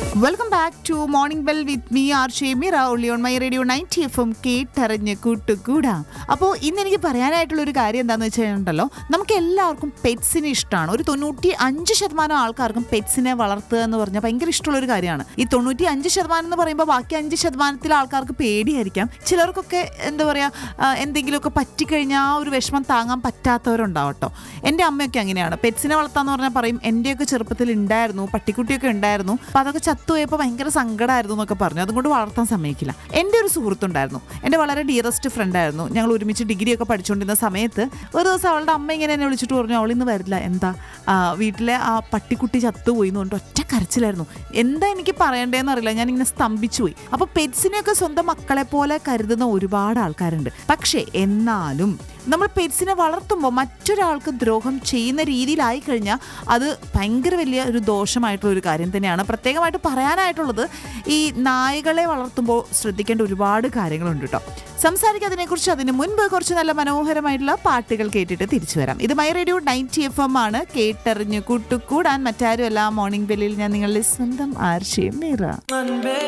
welcome back to morning bell with me R Shemira only on my radio ninety F M കേട്ടറിഞ്ഞ് കൂട്ടുകൂടാം അപ്പോൾ ഇന്ന് എനിക്ക് പറയാനായിട്ടുള്ള ഒരു കാര്യം എന്താണെന്ന് വെച്ച് കഴിഞ്ഞിട്ടുണ്ടല്ലോ നമുക്ക് എല്ലാവർക്കും പെറ്റ്സിനെ ഇഷ്ടമാണ് ഒരു തൊണ്ണൂറ്റി അഞ്ച് ശതമാനം ആൾക്കാർക്കും പെറ്റ്സിനെ വളർത്തുക എന്ന് പറഞ്ഞാൽ ഭയങ്കര ഇഷ്ടമുള്ള ഒരു കാര്യമാണ് ഈ തൊണ്ണൂറ്റി അഞ്ച് ശതമാനം എന്ന് പറയുമ്പോൾ ബാക്കി അഞ്ച് ശതമാനത്തിൽ ആൾക്കാർക്ക് പേടിയായിരിക്കാം ചിലർക്കൊക്കെ എന്താ പറയുക എന്തെങ്കിലുമൊക്കെ പറ്റിക്കഴിഞ്ഞാൽ ആ ഒരു വിഷമം താങ്ങാൻ പറ്റാത്തവരുണ്ടാവും കേട്ടോ എൻ്റെ അമ്മയൊക്കെ അങ്ങനെയാണ് പെറ്റ്സിനെ വളർത്താന്ന് പറഞ്ഞാൽ പറയും എൻ്റെയൊക്കെ ചെറുപ്പത്തിൽ ഉണ്ടായിരുന്നു പട്ടിക്കുട്ടിയൊക്കെ ഉണ്ടായിരുന്നു അപ്പോൾ അതൊക്കെ ചത്തുപോയപ്പോൾ ഭയങ്കര സങ്കടമായിരുന്നു എന്നൊക്കെ പറഞ്ഞു അതുകൊണ്ട് വളർത്താൻ സമ്മതിക്കില്ല എൻ്റെ ഒരു സുഹൃത്തുണ്ടായിരുന്നു എൻ്റെ വളരെ ഡിയറസ്റ്റ് ഫ്രണ്ട് ആയിരുന്നു ഞങ്ങൾ ഒരുമിച്ച് ഡിഗ്രി ഒക്കെ പഠിച്ചുകൊണ്ടിരുന്ന സമയത്ത് ഒരു ദിവസം അവളുടെ അമ്മ ഇങ്ങനെ എന്നെ വിളിച്ചിട്ട് പറഞ്ഞു അവൾ ഇന്ന് വരില്ല എന്താ ആ, വീട്ടിലെ ആ പട്ടിക്കുട്ടി ചത്തുപോയി എന്ന് പറഞ്ഞിട്ട് ഒറ്റ കരച്ചിലായിരുന്നു എന്താ എനിക്ക് പറയണ്ടേന്ന് അറിയില്ല ഞാൻ ഇങ്ങനെ സ്തംഭിച്ചു പോയി അപ്പോൾ പെറ്റ്സിനെയൊക്കെ സ്വന്തം മക്കളെ പോലെ കരുതുന്ന ഒരുപാട് ആൾക്കാരുണ്ട് പക്ഷേ എന്നാലും നമ്മൾ പെറ്റ്സിനെ വളർത്തുമ്പോൾ മറ്റൊരാൾക്ക് ദ്രോഹം ചെയ്യുന്ന രീതിയിലായി കഴിഞ്ഞാൽ അത് ഭയങ്കര വലിയ ഒരു ദോഷമായിട്ടുള്ള ഒരു കാര്യം തന്നെയാണ് പ്രത്യേകമായിട്ട് പറയാനായിട്ടുള്ളത് ഈ നായകളെ വളർത്തുമ്പോൾ ശ്രദ്ധിക്കേണ്ട ഒരുപാട് കാര്യങ്ങളുണ്ട് കേട്ടോ സംസാരിക്കാം അതിനെക്കുറിച്ച് അതിന് മുൻപ് കുറച്ച് നല്ല മനോഹരമായിട്ടുള്ള പാട്ടുകൾ കേട്ടിട്ട് തിരിച്ചു വരാം ഇത് my radio ninety F M ആണ് കേട്ടറിഞ്ഞ് കൂട്ടുകൂടാൻ മറ്റാരും എല്ലാ മോർണിംഗ് ബെല്ലിൽ ഞാൻ നിങ്ങളുടെ സ്വന്തം ആർഷയും മീറ അൻപേ